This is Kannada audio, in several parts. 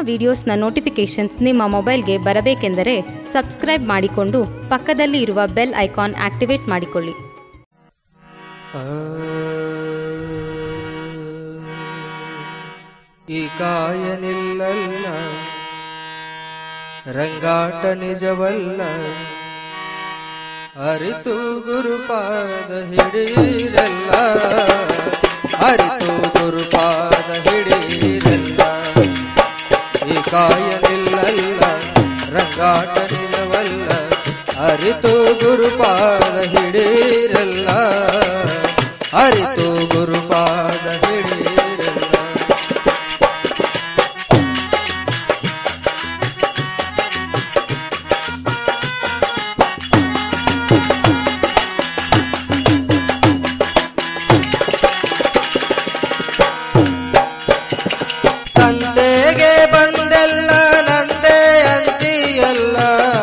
ವಿಡಿಯೋಸ್ನ ನೋಟಿಫಿಕೇಷನ್ಸ್ ನಿಮ್ಮ ಮೊಬೈಲ್ಗೆ ಬರಬೇಕೆಂದರೆ ಸಬ್ಸ್ಕ್ರೈಬ್ ಮಾಡಿಕೊಂಡು ಪಕ್ಕದಲ್ಲಿ ಇರುವ ಬೆಲ್ ಐಕಾನ್ ಆಕ್ಟಿವೇಟ್ ಮಾಡಿಕೊಳ್ಳಿ ಈ ಕಾಯನಿಲ್ಲಲ್ಲ ರಂಗಾಟ ನಿಜವಲ್ಲ ಅರಿತು ಗುರುಪಾದ ಹಿಡಿಯಿರಲ್ಲ ಅರಿತು ಗುರುಪಾದ ಹಿಡಿಯಿರಲ್ಲ ಈ ಕಾಯನಿಲ್ಲಲ್ಲ ರಂಗಾಟ ನಿಜವಲ್ಲ ಅರಿತು ಗುರುಪಾದ ಹಿಡಿಯಿರಲ್ಲ ಅರಿತು ಗುರುಪಾದ ಹಿಡಿಯಿರಲ್ಲ ಸಂತೆಗೆ ಬಂದೆಲ್ಲ ನಂದೇ ಅಂತಿಯಲ್ಲ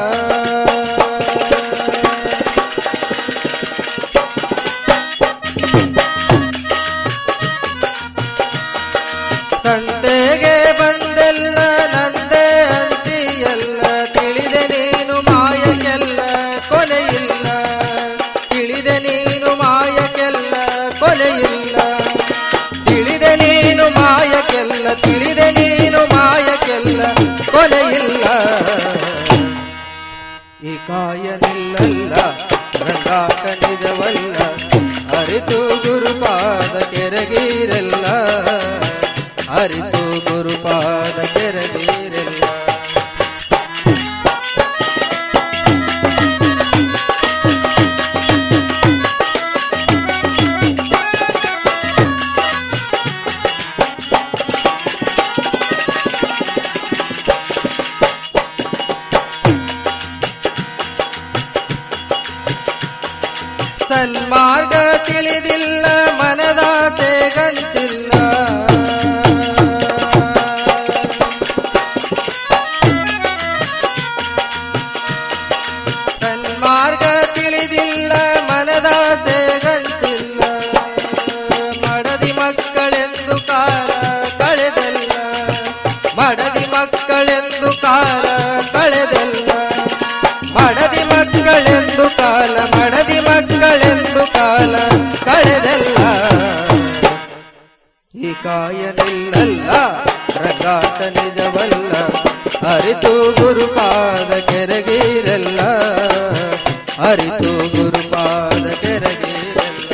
ಸಂತೆಗೆ ಬಂದೆಲ್ಲ ನಂದೇ ಅಂತಿಯಲ್ಲ ತಿಳಿದೆ ನೀನು ಮಾಯಕ್ಕೆಲ್ಲ ಕೊನೆಯಿಲ್ಲ ತಿಳಿದೆ ನೀನು ಮಾಯಕ್ಕೆಲ್ಲ ಕೊನೆಯಿಲ್ಲ ತಿಳಿದೆ ನೀನು ಮಾಯಕ್ಕೆಲ್ಲ ತಿಳಿದೆ ನೀನು ಮಾಯಕ್ಕೆಲ್ಲ ಕೊನೆಯಿಲ್ಲ ಈ ಕಾಯನಿಲ್ಲಲ್ಲ ರಂಗಾಟ ನಿಜವಲ್ಲ ಅರಿತು ಗುರುಪಾದ ಕೆರಗಿರಲ್ಲ ಅರಿತು ಗುರುಪಾದ ಕೆರಗಿರಲ್ಲ ಸನ್ಮಾರ್ಗ ತಿಳಿದಿಲ್ಲ ಮನದಾಸೆ ಗಂಟಿಲ್ಲ ಸನ್ಮಾರ್ಗ ತಿಳಿದಿಲ್ಲ ಮನದಾಸೆ ಗಂಟಿಲ್ಲ ಮಡದಿ ಮಕ್ಕಳೆಂದು ಕಾಲ ಕಳೆದಲ್ಲ ಮಡದಿ ಮಕ್ಕಳೆಂದು ಕಾಲ ಕಳೆದಲ್ಲ ಮಡದಿ ಮಕ್ಕಳೆಂದು ಕಾಲ ಮಡದಿ ಮಕ್ಕಳೆಂದು ಕಾಲ ಕಳೆದಲ್ಲ ಈ ಕಾಯನಿಲ್ಲಲ್ಲ ರಂಗಾಟ ನಿಜವಲ್ಲ ಅರಿತು ಗುರುಪಾದ ಕೆರಗಿರಲ್ಲ ಅರಿತು ಗುರುಪಾದ ಕೆರಗಿರಲ್ಲ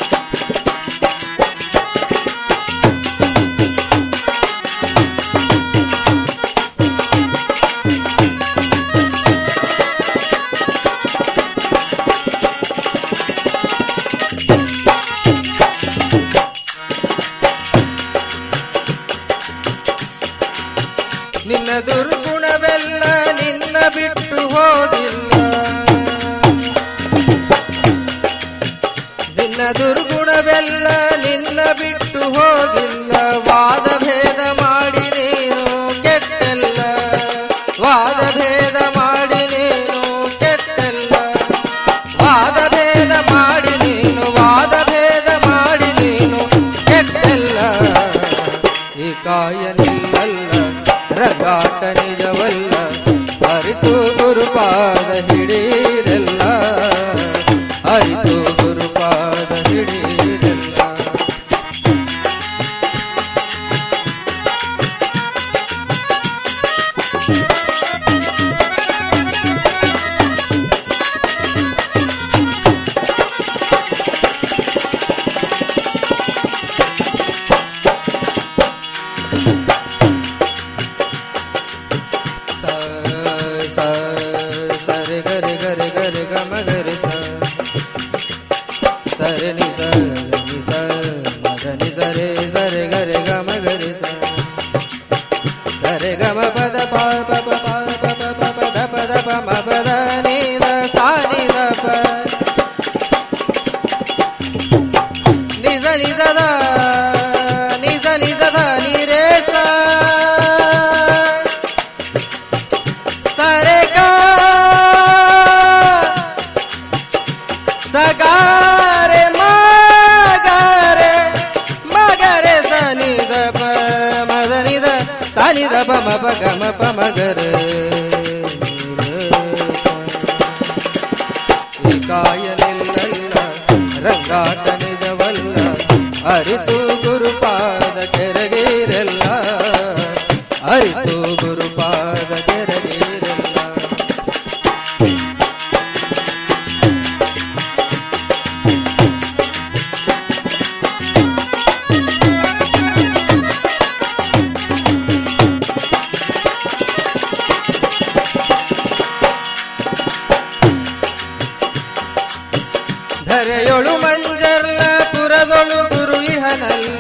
ನಿನ್ನ ದುರ್ಗುಣವೆಲ್ಲ ನಿನ್ನ ಬಿಟ್ಟು ಹೋದಿಲ್ಲ ಮ ಪ ಗ ಮ ಪ ಮ ಗ ರ ಈ ಕಾಯನಿಲ್ಲಲ್ಲ ರಂಗಾಟ ನಿಜವಲ್ಲ ಅರಿತು ಗುರುಪಾದ ಕೆರಗೀರೆಲ್ಲ ಅರಿತು ಗುರುಪಾದ ಕೆರಗೀರೆಲ್ಲ ಧರೆಯೊಳು ಮಂಜರ್ಲ ಪುರದೊಳು ಗುರು ಇಹನಲ್ಲ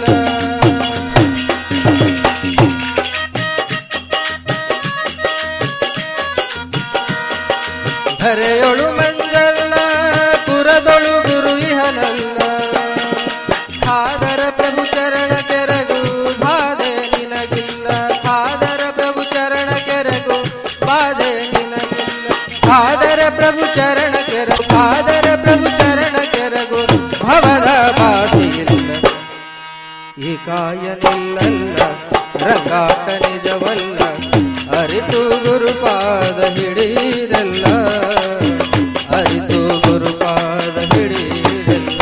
ಧರೆಯೊಳು ಮಂಜರ್ಲ ಪುರದೊಳು ಗುರು ಇಹನಲ್ಲ ಆದರ ಪ್ರಭು ಚರಣ ಕೆರಗು ಬಾಧೆ ನಿನಗಿಲ್ಲ ಆದರ ಪ್ರಭು ಚರಣ ಕೆರಗು ಬಾಧೆ ನಿನಗಿಲ್ಲ ಆದರ ಪ್ರಭು ಚರಣ ಕೆರಗು ಆದರ ಪ್ರಭು ಚರಣ ಕೆರಗು ಭವದ ಬಾಧೆಯಿಲ್ಲ ಈ ಕಾಯನಿಲ್ಲಲ್ಲ ರಂಗಾಟ ನಿಜವಲ್ಲ ಅರಿತು ಗುರುಪಾದ ಹಿಡೀರಲ್ಲ ಅರಿತು ಗುರುಪಾದ ಹಿಡೀರಲ್ಲ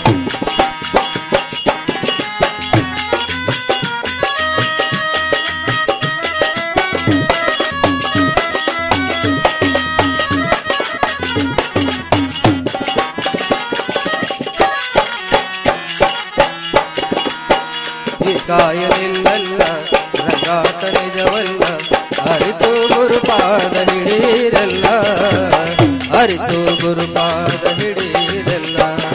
ಈ ಕಾಯನಿಲ್ಲಲ್ಲ ರಂಗಾಟ ನಿಜವಲ್ಲ ಅರಿತು ಗುರುಪಾದ ಹಿಡೀರಲ್ಲ ಅರಿತು ಗುರುಪಾದ ಹಿಡೀರಲ್ಲ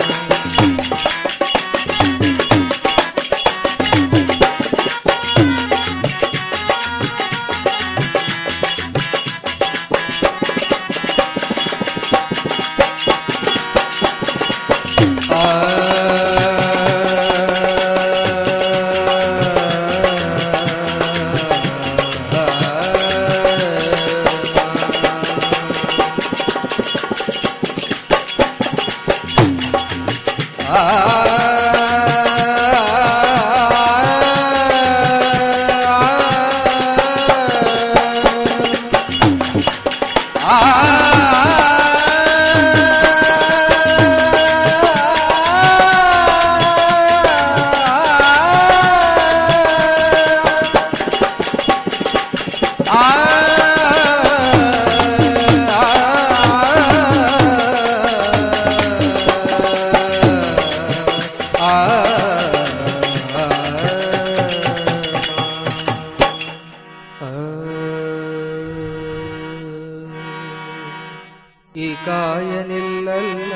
ಈ ಕಾಯನಿಲ್ಲಲ್ಲ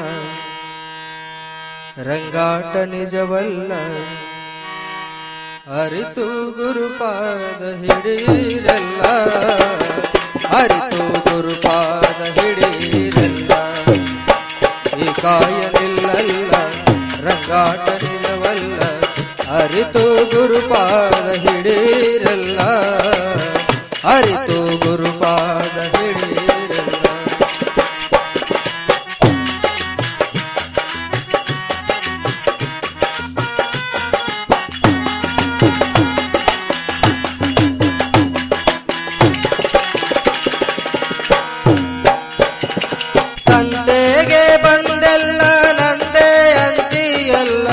ರಂಗಾಟ ನಿಜವಲ್ಲ ಅರಿತು ಗುರುಪಾದ ಹಿಡೀರಲ್ಲ ಅರಿತು ಗುರುಪಾದ ಹಿಡೀರಲ್ಲ ಈ ಕಾಯನಿಲ್ಲಲ್ಲ ರಂಗಾಟ ನಿಜವಲ್ಲ ಅರಿತು ಗುರುಪಾದ ಹಿಡೀರಲ್ಲ ಅರಿತು ಗುರುಪಾದ ಹಿಡೀರಲ್ಲ ಸಂತೆಗೆ ಬಂದೆಲ್ಲ ನಂದೇ ಅಂತಿಯಲ್ಲ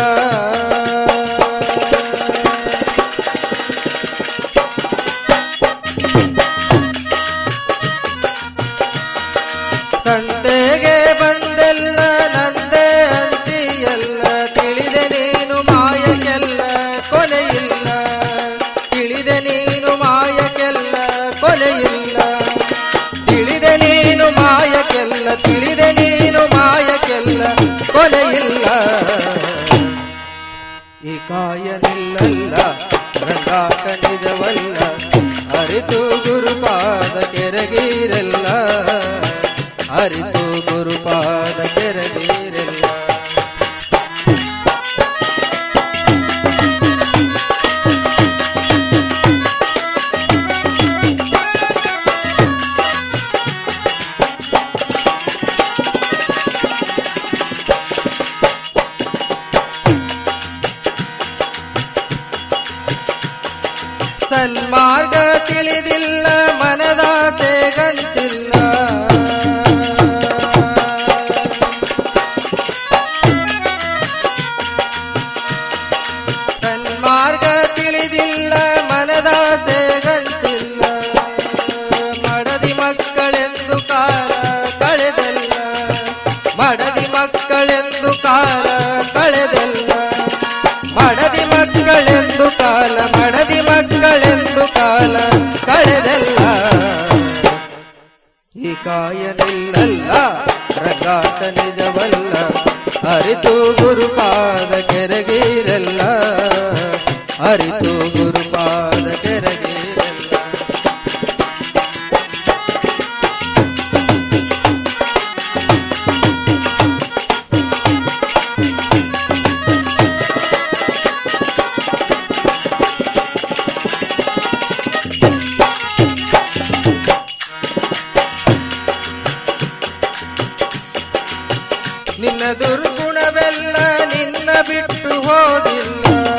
ಸಂತೆಗೆ ಬಂದೆಲ್ಲ ನಂದೇ ಅಂತಿಯಲ್ಲ ತಿಳಿದೆ ನೀನು ಮಾಯಕ್ಕೆಲ್ಲ ಕೊನೆಯಿಲ್ಲ ತಿಳಿದೆ ನೀನು ಮಾಯಕ್ಕೆಲ್ಲ ಕೊನೆಯಿಲ್ಲ ತಿಳಿದೆ ನೀನು ಮಾಯಕ್ಕೆಲ್ಲ ತಿಳಿದೆ ನೀನು ಮಾಯಕ್ಕೆಲ್ಲ ಕೊನೆಯಿಲ್ಲ ಈ ಕಾಯನಿಲ್ಲಲ್ಲ ರಂಗಾಟ ನಿಜವಲ್ಲ ಅರಿತು ಗುರುಪಾದ ಕೆರಗೀರಲ್ಲ ಅರಿತು ಗುರುಪಾದ ಕೆರಗೀರಲ್ಲ ಸನ್ಮಾರ್ಗ ತಿಳಿದಿಲ್ಲ ಮಕ್ಕಳೆಂದು ಕಾಲ ಕಳೆದೆಲ್ಲ ಮಡದಿ ಮಕ್ಕಳೆಂದು ಕಾಲ ಮಡದಿ ಮಕ್ಕಳೆಂದು ಕಾಲ ಕಳೆದೆಲ್ಲ ಈ ಕಾಯನಿಲ್ಲಲ್ಲ ರಗಾಟ ನಿಜವಲ್ಲ ಅರಿತು ಗುರುಪಾದ ಕೆರಗೀರಲ್ಲ ಅರಿತು ಗುರುಪಾದ ಕೆರಗೀರಲ್ಲ ನಿನ್ನ ದುರ್ಗುಣವೆಲ್ಲ ನಿನ್ನ ಬಿಟ್ಟು ಹೋಗಿಲ್ಲ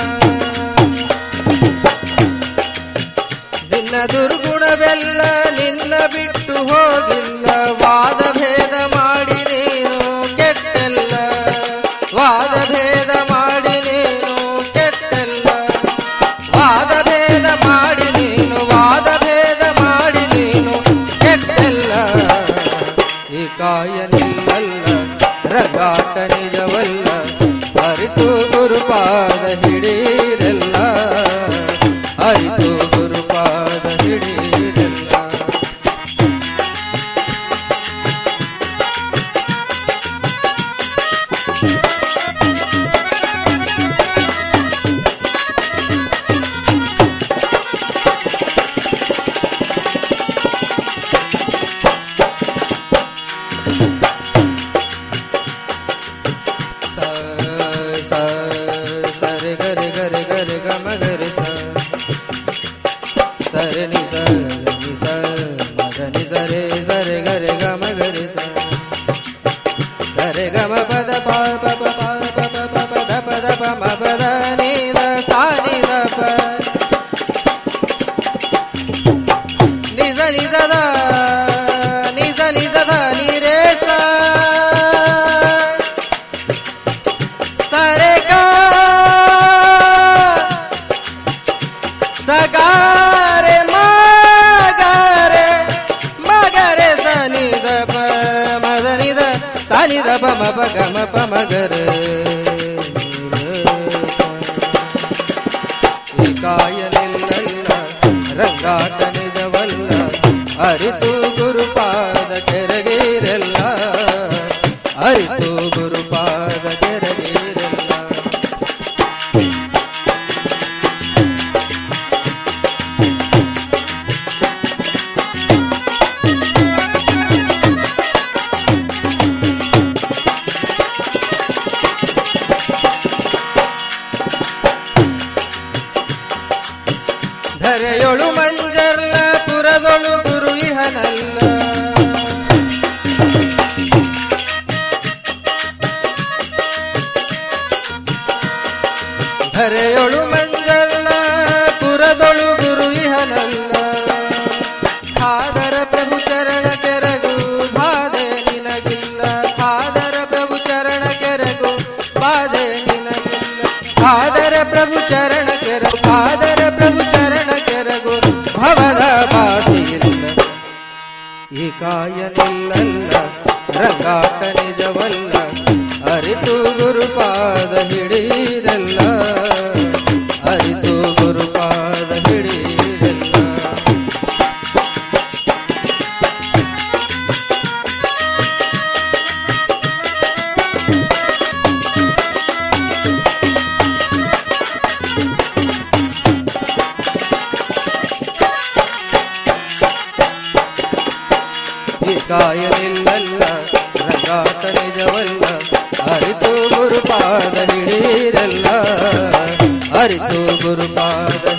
ನಿನ್ನ ದುರ್ಗುಣವೆಲ್ಲ ನಿನ್ನ ಬಿಟ್ಟು ಹೋಗಿಲ್ಲ ವಾದ ಭೇದ ಮಾಡಿ ನೀನು ಕೆಟ್ಟೆಲ್ಲ ವಾದ ಭೇದ ಮಾಡಿ ನೀನು ಕೆಟ್ಟೆಲ್ಲ ವಾದ ಭೇದ ಮಾಡಿ ನೀನು ವಾದ ಭೇದ ಮಾಡಿ ನೀನು ಕೆಟ್ಟೆಲ್ಲ ಈ ಕಾಯನಿಲ್ಲಲ್ಲ ರಗಾಟ ನಿಜವಲ್ಲ ಅರಿತು ಗುರುಪಾದ ಹಿಡೀರಲ್ಲ ಅರಿತು ಗುರುಪಾದ ಹಿಡೀರಲ್ಲ ಸ ಸ ಸರೆ ಗರೆ ಗರೆ ಗರೆ ಗಮ ಗರೆ ಸ ಸರೆ ನಿ ಸ ನಿ ಸ ಮಗ ನಿ ಸರೆ ಸರೆ ಗರೆ ಗಮ ಗರೆ ಸ ಸರೆ ಗಮ ಪದ ಪ ಪ ಪ ಪ ಪ ಪ ಪ ಪ ದ ಪ ದ ಪ ಮ ಪ ದ ನಿ ದ ಸಾ ನಿ ದ ಪ ನಿ ಸ ನಿ ಸ ದ ನಿ ಸ ನಿ ಸ ದ ನಿ ರೇ ಸ ಸರೆ ಗ ಸಗಾರೆ ಮಗರೆ ಮಗರೆ ಸನಿದ ಪ ಮದನಿದ ಸನಿದ ಪ ಮ ಪ ಗ ಮ ಪ ಮಗರೆ ಈ ಕಾಯನಿಲ್ಲಲ್ಲ ರಂಗಾಟ ನಿಜವಲ್ಲ ಅರಿತು ಗುರುಪಾದ ಕೆರಗೀರಲ್ಲ ಅರಿತು ಗುರುಪಾದ ಕೆರಗೀರಲ್ಲ ಧರೆಯೊಳು ಮಂಜರ್ಲ ಪುರದೊಳು ಗುರು ಇಹನಲ್ಲ ಧರೆಯೊಳು ಮಂಜರ್ಲ ಪುರದೊಳು ಗುರು ಇಹನಲ್ಲ ಖಾದರ ಪ್ರಭು ಚರಣ ಕೆರಗು ಬಾಧೆ ನಿನಗಿಲ್ಲ ಖಾದರ ಪ್ರಭು ಚರಣ ಕೆರಗು ಬಾಧೆ ನಿನಗಿಲ್ಲ ಖಾದರ ಪ್ರಭು ಚರಣ ಕೆರಗು ಖಾದರ ಪ್ರಭು ಚರಣ ಕೆರಗು ಭವದ ಬಾಧೆಯಿಲ್ಲ ಈ ಕಾಯನಿಲ್ಲಲ್ಲ ರಂಗಾಟ ನಿಜವಲ್ಲ ಅರಿತು ಗುರುಪಾದ ಹಿಡೀರಲ್ಲ ಅರಿತು ಗುರುಪಾದ ಹಿಡೀರಲ್ಲ ಈ ಕಾಯನಿಲ್ಲಲ್ಲ ರಂಗಾಟ ನಿಜವಲ್ಲ ಅರಿತು ಗುರುಪಾದ ಹಿಡೀರಲ್ಲ ಅರಿತು ಗುರುಪಾದ